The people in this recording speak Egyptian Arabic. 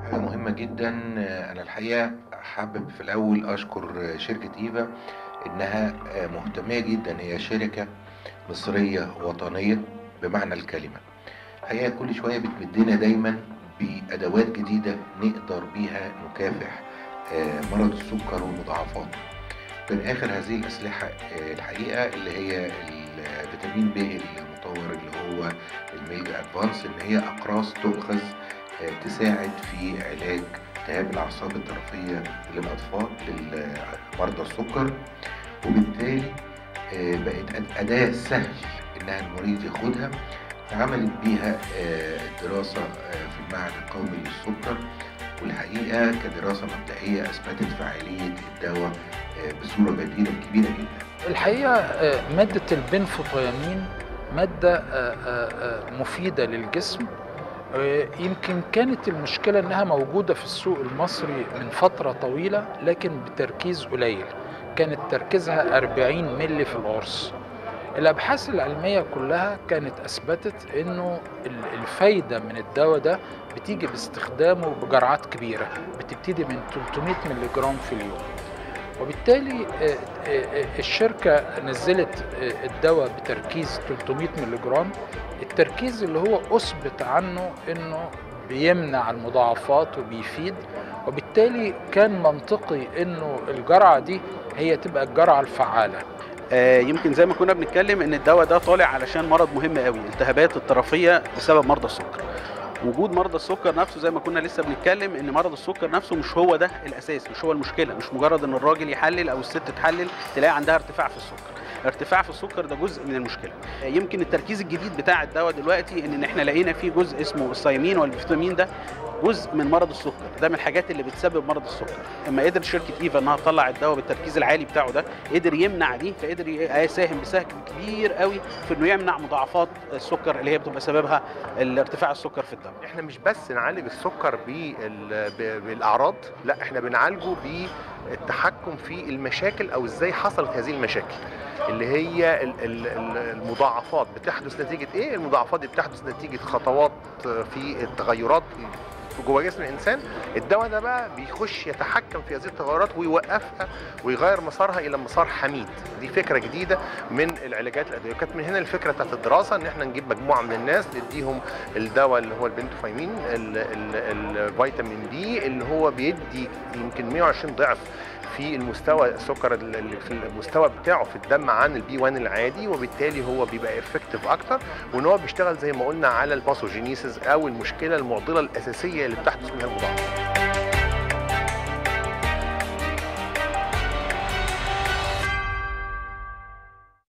حاجة مهمة جدا أنا الحقيقة حابب في الأول أشكر شركة إيفا إنها مهتمية جدا هي شركة مصرية وطنية بمعنى الكلمة الحقيقة كل شوية بتمدنا دايما بأدوات جديدة نقدر بيها نكافح مرض السكر ومضاعفاته من آخر هذه الأسلحة الحقيقة اللي هي الفيتامين ب المطور اللي هو الميجا أدفانس إن هي أقراص تؤخذ تساعد في علاج التهاب الأعصاب الطرفية للأطفال لمرضى السكر وبالتالي بقت أداة سهل إنها المريض ياخدها عملت بيها دراسة في المعهد القومي للسكر والحقيقة كدراسة مبدئية أثبتت فعالية الدواء بصورة بديلة كبيرة جدا الحقيقة مادة البنفوتيامين مادة مفيدة للجسم يمكن كانت المشكلة انها موجودة في السوق المصري من فترة طويلة لكن بتركيز قليل كانت تركيزها 40 ملي في القرص الابحاث العلمية كلها كانت اثبتت انه الفايدة من الدواء ده بتيجي باستخدامه بجرعات كبيرة بتبتدي من 300 ملي جرام في اليوم وبالتالي الشركة نزلت الدواء بتركيز 300 ملي جرام التركيز اللي هو أثبت عنه أنه بيمنع المضاعفات وبيفيد وبالتالي كان منطقي أنه الجرعة دي هي تبقى الجرعة الفعالة آه يمكن زي ما كنا بنتكلم ان الدواء ده طالع علشان مرض مهم قوي التهابات الطرفيه بسبب مرضى السكر وجود مرضى السكر نفسه زي ما كنا لسه بنتكلم ان مرض السكر نفسه مش هو ده الاساس مش هو المشكله مش مجرد ان الراجل يحلل او الست تحلل تلاقي عندها ارتفاع في السكر ارتفاع في السكر ده جزء من المشكله يمكن التركيز الجديد بتاع الدواء دلوقتي ان احنا لقينا فيه جزء اسمه السايمين والفيتامين ده جزء من مرض السكر ده من الحاجات اللي بتسبب مرض السكر اما قدر شركه ايفا انها تطلع الدواء بالتركيز العالي بتاعه ده قدر يمنع دي فقدر يساهم بسهم كبير قوي في انه يمنع مضاعفات السكر اللي هي بتبقى سببها ارتفاع السكر في الدم احنا مش بس نعالج السكر بالاعراض لا احنا بنعالجه بالتحكم في المشاكل او ازاي حصلت هذه المشاكل اللي هي المضاعفات بتحدث نتيجه ايه المضاعفات دي بتحدث نتيجه خطوات في التغيرات جوه جسم الانسان الدواء ده بقى بيخش يتحكم في هذه التغيرات ويوقفها ويغير مسارها الى مسار حميد دي فكره جديده من العلاجات الادويه كانت من هنا الفكره بتاعت الدراسه ان احنا نجيب مجموعه من الناس نديهم الدواء اللي هو البنتوفايمين الفيتامين دي اللي هو بيدي يمكن 120 ضعف في المستوى السكر اللي في المستوى بتاعه في الدم عن البي 1 العادي وبالتالي هو بيبقى افكتيف اكتر وان هو بيشتغل زي ما قلنا على الباثوجينيسيس او المشكله المعضله الاساسيه اللي بتحدث منها المضاعفات